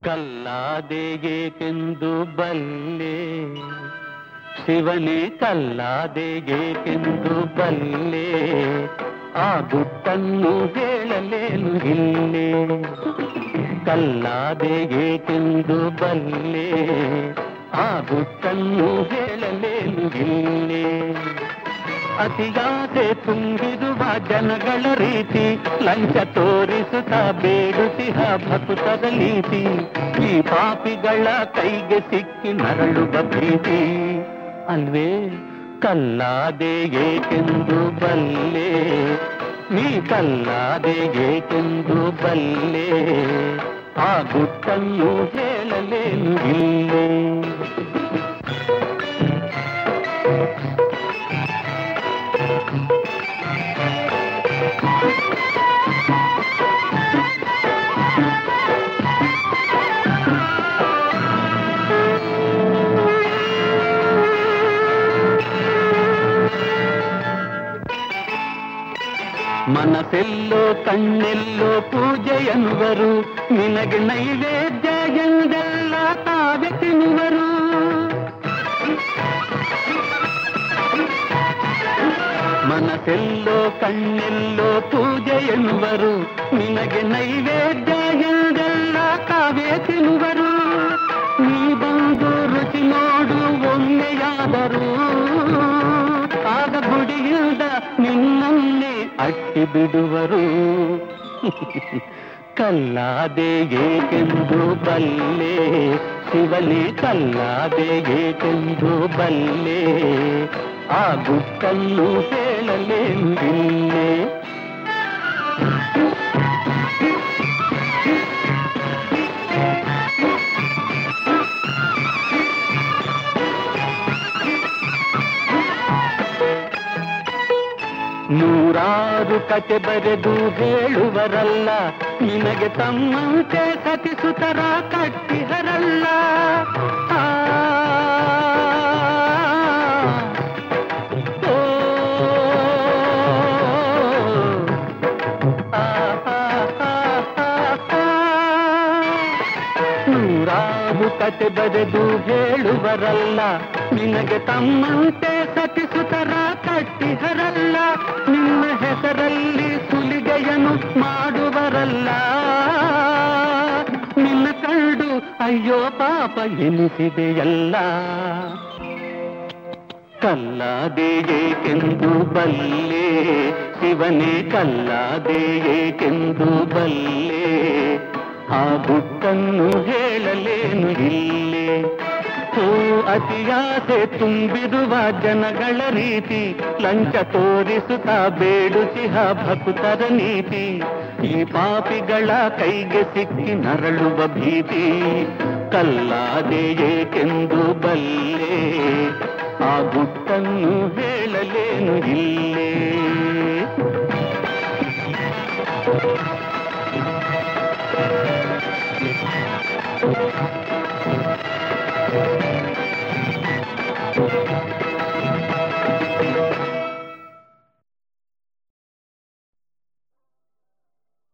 ಕಲ್ಲಾದೆಗೇಕೆಂದು ಬಲ್ಲೆ ಶಿವನೇ ಕಲ್ಲಾದೆಗೇಕೆಂದು ಬಲ್ಲೆ ಆ ಗುಟ್ಟನ್ನು ಹೇಳಲೇನು ಇಲ್ಲೇ ಕಲ್ಲಾದೆಗೇಕೆಂದು ಬಲ್ಲೆ ಆ ಗುಟ್ಟನ್ನು ಹೇಳಲೇನು ಇಲ್ಲೇ ಅತಿಯಾಸೆ ತುಂಬಿರುವ ಜನಗಳ ರೀತಿ ಲಂಚ ತೋರಿಸುತ್ತಾ ಬೇಡುತ್ತಿಹ ಭಕ್ತರ ನೀತಿ ಈ ಪಾಪಿಗಳ ಕೈಗೆ ಸಿಕ್ಕಿ ನರಳುವ ಪ್ರೀತಿ ಅಲ್ವೇ ಕಲ್ಲಾದೆ ಏಕೆಂದು ಬಲ್ಲೆ ನೀ ಕಲ್ಲಾದೆ ಏಕೆಂದು ಬಲ್ಲೆ ಆ ಗುಟ್ಟನ್ನು ಹೇಳಲೇನು ಇಲ್ಲೇ ಮನಸ್ಸೆಲ್ಲೋ ಕಣ್ಣೆಲ್ಲೋ ಪೂಜೆ ಎನ್ನುವರು ನಿನಗೆ ನೈವೇದ್ಯ ಎಂದೆಲ್ಲ ತಾವೆ ತಿನ್ನುವರು ಮನಸ್ಸೆಲ್ಲೋ ಕಣ್ಣೆಲ್ಲೋ ಪೂಜೆ ಎನ್ನುವರು ನಿನಗೆ ನೈವೇದ್ಯ ಎಂದೆಲ್ಲ ತಾವೇ ತಿನ್ನುವರು ನೀ ಬಂದು ರುಚಿ ನೋಡು ಒಮ್ಮೆಯಾದರೂ ಆಗ ಗುಡಿಯಿಂದ ನಿನ್ನನ್ನೇ ಅಟ್ಟಿ ಬಿಡುವರು ಕಲ್ಲಾದೆ ಏಕೆಂದು ಬಲ್ಲೆ ಶಿವನೇ ಕಲ್ಲಾದೆ ಏಕೆಂದು ಬಲ್ಲೆ ಆ ಗುಟ್ಟನ್ನು ಹೇಳಲೇನು ಇಲ್ಲೇ ನೂರಾರು ಕತೆ ಬರೆದು ಹೇಳುವರಲ್ಲ ನಿನಗೆ ತಮ್ಮಂತೆ ಸತಿಸುತರ ಕಟ್ಟಿಹರಲ್ಲ ಆ, ಓ, ಆ, ಆ, ಆ, ಆ, ಆ. ನೂರಾರು ಕತೆ ಬರೆದು ಹೇಳುವರಲ್ಲ ನಿನಗೆ ತಮ್ಮಂತೆ ಸತಿಸುತರ ಕಟ್ಟಿಹರಲ್ಲ ನಿನ್ನ ಹೆಸರಲ್ಲಿ ಸುಲಿಗೆಯನ್ನು ಮಾಡುವರಲ್ಲ ನಿನ್ನ ಕಂಡು ಅಯ್ಯೋ ಪಾಪ ಎನಿಸಿದೆಯಲ್ಲ ಕಲ್ಲಾದೆ ಏಕೆಂದು ಬಲ್ಲೆ ಶಿವನೇ ಕಲ್ಲಾದೆ ಏಕೆಂದು ಬಲ್ಲೆ ಆ ಗುಟ್ಟನ್ನು ಹೇಳಲೇನು ಇಲ್ಲೇ ಹೂ ಅತಿಯಾಸೆ ತುಂಬಿರುವ ಜನಗಳ ರೀತಿ ಲಂಚ ತೋರಿಸುತ್ತಾ ಬೇಡುತ್ತಿಹ ಭಕ್ತರ ನೀತಿ ಈ ಪಾಪಿಗಳ ಕೈಗೆ ಸಿಕ್ಕಿ ನರಳುವ ಭೀತಿ ಕಲ್ಲಾದೆ ಏಕೆಂದು ಬಲ್ಲೆ ಆ ಗುಟ್ಟನ್ನು ಹೇಳಲೇನು ಇಲ್ಲೇ